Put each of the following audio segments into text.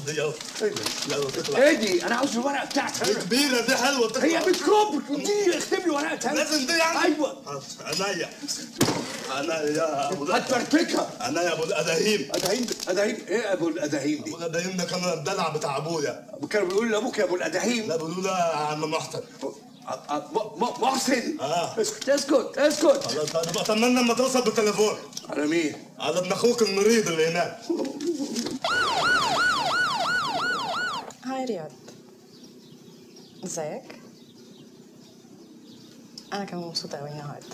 يلا يلا تطلع ايه دي انا عاوز الورقه بتاعتي دي كبيرة دي حلوة تطلع هي مش كوب دي اكتب لي ورقه لازم دي يعني ايوه عينيا عينيا يا ابو هتفرتكها انا يا ابو الاداهيم اداهيم اداهيم ايه ابو الاداهيم دي ابو الاداهيم ده كان الدلع بتاع ابويا كانوا بيقولوا لابوك يا ابو الاداهيم لا بيقولوا له يا عم محسن م- م- محسن اه اسكت اسكت اسكت خلاص انا بتمنى لما توصل بالتليفون على مين؟ على ابن اخوك المريض اللي هناك هاي رياض ازيك؟ أنا كمان مبسوطة أوي النهاردة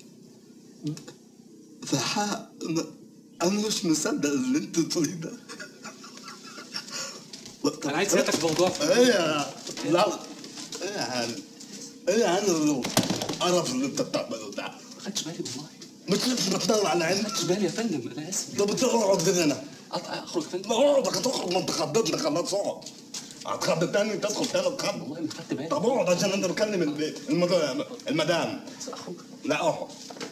ضحاء انا مش مصدق اللي انت بتقوليه ده انا عايز سيادتك في موضوع ايه يا لا ايه يا هاني ايه يا هاني القرف اللي انت بتعمله ده ما خدتش بالي والله مش مش بتطلع على عينك ما خدتش بالي يا فندم انا اسف طب بتقعد هنا أط- اخرج يا فندم ما اقعد هتخرج ما انت خضتني خلاص اقعد هتخض تاني تدخل تاني تخض والله ما خدت بالي طب اقعد عشان انا بكلم البيت المدام المدام اخرج لا اقعد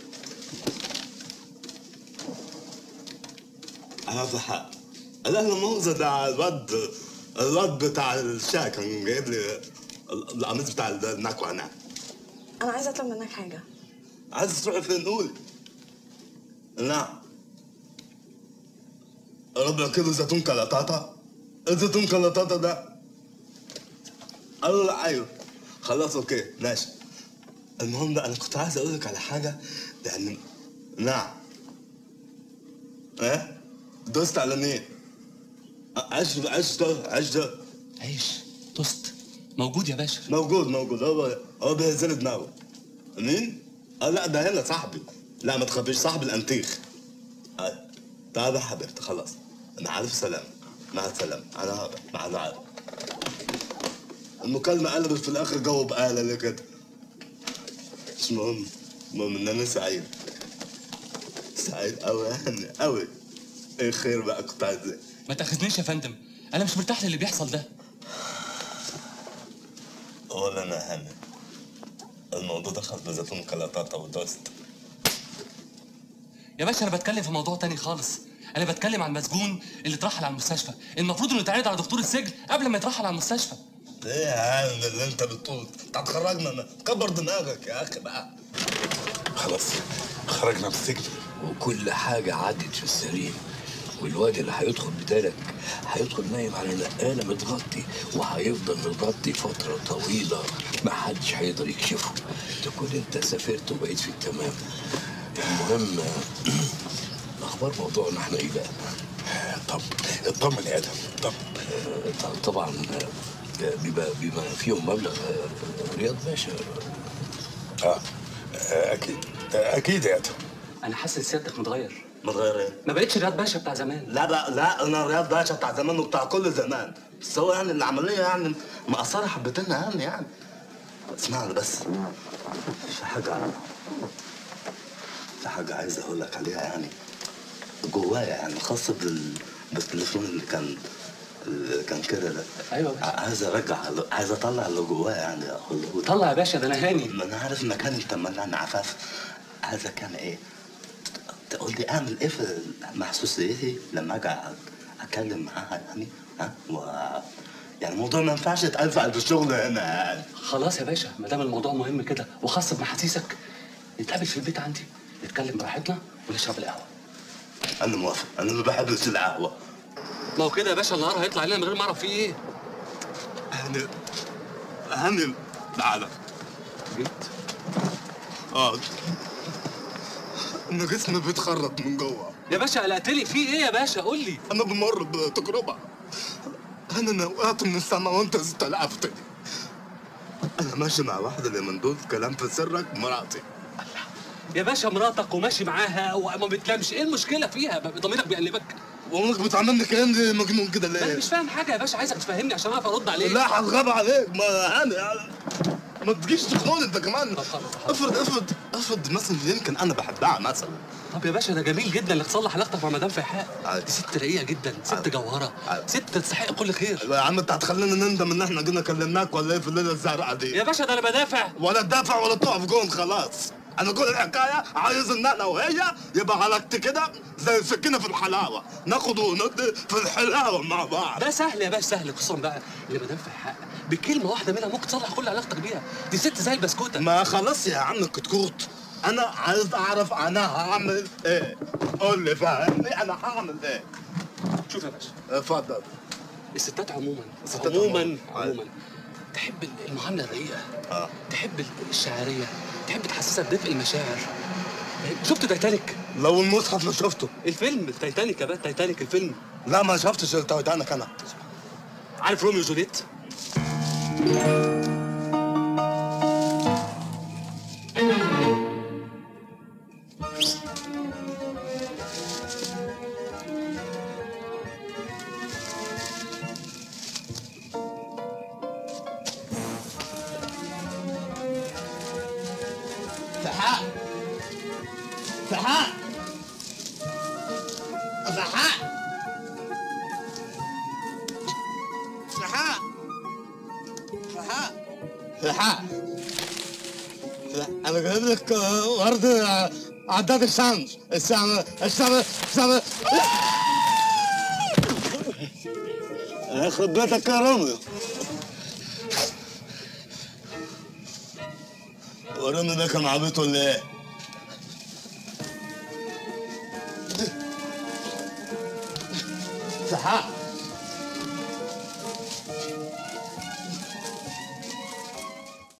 انا ضحى لا لا مؤاخذة ده الواد الواد بتاع الشاي كان جايب لي القميص بتاع النكوة هناك أنا عايزة أطلب منك حاجة عايز تروحي فين قولي لا ربع كيلو زيتون كلاطاطا الزيتون كلاطاطا ده قال له لا ايوه خلاص اوكي ماشي المهم بقى انا كنت عايز اقول لك على حاجه لان نعم ايه دوست على مين عيش عيش ده عيش ده عيش توست موجود يا باشا موجود موجود هو هو بيهزل دماغه مين؟ اه لا ده هنا صاحبي لا ما تخافيش صاحب الانتيخ آه. تعال يا حبيبتي خلاص انا عارف سلام مع السلامة انا هذا مع العالم المكالمة قلبت في الاخر جو بقالة ليه كده مش مهم المهم ان انا سعيد سعيد قوي يعني قوي ايه خير بقى كنت عايز ايه ما تاخذنيش يا فندم انا مش مرتاح للي بيحصل ده ولا انا هاني الموضوع دخل بزيتون كلاطاطا ودوست يا باشا انا بتكلم في موضوع تاني خالص انا بتكلم عن المسجون اللي اترحل على المستشفى المفروض انه يتعرض على دكتور السجن قبل ما يترحل على المستشفى ايه يا عالم اللي انت بتقول انت هتخرجنا من كبر دماغك يا اخي بقى خلاص خرجنا من السجن وكل حاجة عدت في السليم والواد اللي هيدخل بدالك هيدخل نايم على نقالة متغطي وهيفضل متغطي فترة طويلة ما حدش هيقدر يكشفه تكون انت سافرت وبقيت في التمام المهم اخبار موضوعنا احنا ايه بقى؟ طب اطمن يا ادم طب ط- طبعا آه، بيبقى بيبقى فيهم مبلغ آه، رياض باشا اه آه، اكيد آه، اكيد يا ادم انا حاسس سيادتك متغير متغير ايه؟ ما بقتش رياض باشا بتاع زمان لا بقى لا انا رياض باشا بتاع زمان وبتاع كل زمان بس هو يعني العمليه يعني مقصره حبتين اهم يعني اسمعني بس في حاجه في حاجه عايز اقول لك عليها يعني جوايا يعني خاصه بال... بالتليفون اللي كان اللي كان كده ده ايوه يا باشا عايز ارجع عايز اطلع اللي جوايا يعني اقوله طلع يا باشا ده انا هاني ما انا عارف مكان انت ملان عفاف عايزك كان ايه تقول لي اعمل ايه في محسوسيتي لما اجي اتكلم معاها يعني ها و يعني الموضوع ما ينفعش يتقال في قلب الشغل هنا يعني خلاص يا باشا ما دام الموضوع مهم كده وخاص بمحاسيسك نتقابل في البيت عندي نتكلم براحتنا ونشرب القهوه انا موافق انا ما بحبش القهوه ما هو كده يا باشا النهار هيطلع علينا من غير ما اعرف فيه ايه هاني هاني تعالى جيت اقعد انا جسمي بيتخرط من جوه يا باشا قلقتلي في ايه يا باشا قول لي انا بمر بتجربه انا انا وقعت من السما وانت استلعفتني انا ماشي مع واحده اللي من دول كلام في سرك مراتي يا باشا مراتك وماشي معاها وما بتنامش ايه المشكله فيها ضميرك بيقلبك وامك بتعاملني كاني مجنون كده ما انا ليه؟ مش فاهم حاجه يا باشا عايزك تفهمني عشان اعرف ارد عليك لا هتغاب عليك ما انا ما تجيش تخنقني انت كمان طب خلاص، خلاص. افرض افرض افرض مثلا يمكن انا بحبها مثلا طب يا باشا ده جميل جدا انك تصلح علاقتك مع مدام فيحاء عادي. دي ست رقيقه جدا ست عادي. جوهره عادي. ست تستحق كل خير يا عم انت هتخلينا نندم ان احنا جينا كلمناك ولا ايه في الليله الزرقاء دي يا باشا ده انا بدافع ولا تدافع ولا تقف جون خلاص انا كل الحكايه عايز ان انا وهي يبقى علاقتي كده زي السكينه في الحلاوه ناخد وندي في الحلاوه مع بعض ده سهل يا باشا سهل خصوصا بقى اللي مدام في الحق بكلمه واحده منها ممكن تصلح كل علاقتك بيها دي ست زي البسكوته ما خلاص يا عم الكتكوت انا عايز اعرف انا هعمل ايه قول لي فاهمني انا هعمل ايه شوف يا باشا اتفضل الستات عموما الستات عموما عموماً. عموما تحب المعامله الرقيقه اه تحب الشعريه تحب تحسسها بدفء المشاعر شفت تايتانيك لو المصحف اللي شفته الفيلم التايتانيك يا باشا تايتانيك الفيلم لا ما شفتش التايتانيك انا عارف روميو وجوليت سحاء سحاء سحاء سحاء سحاء سحاء انا جايب لك ورد عداد الشمس الشمس الشمس الشمس يخرب بيتك يا روميو وروني ده كان عبيط ولا ايه؟ سحاء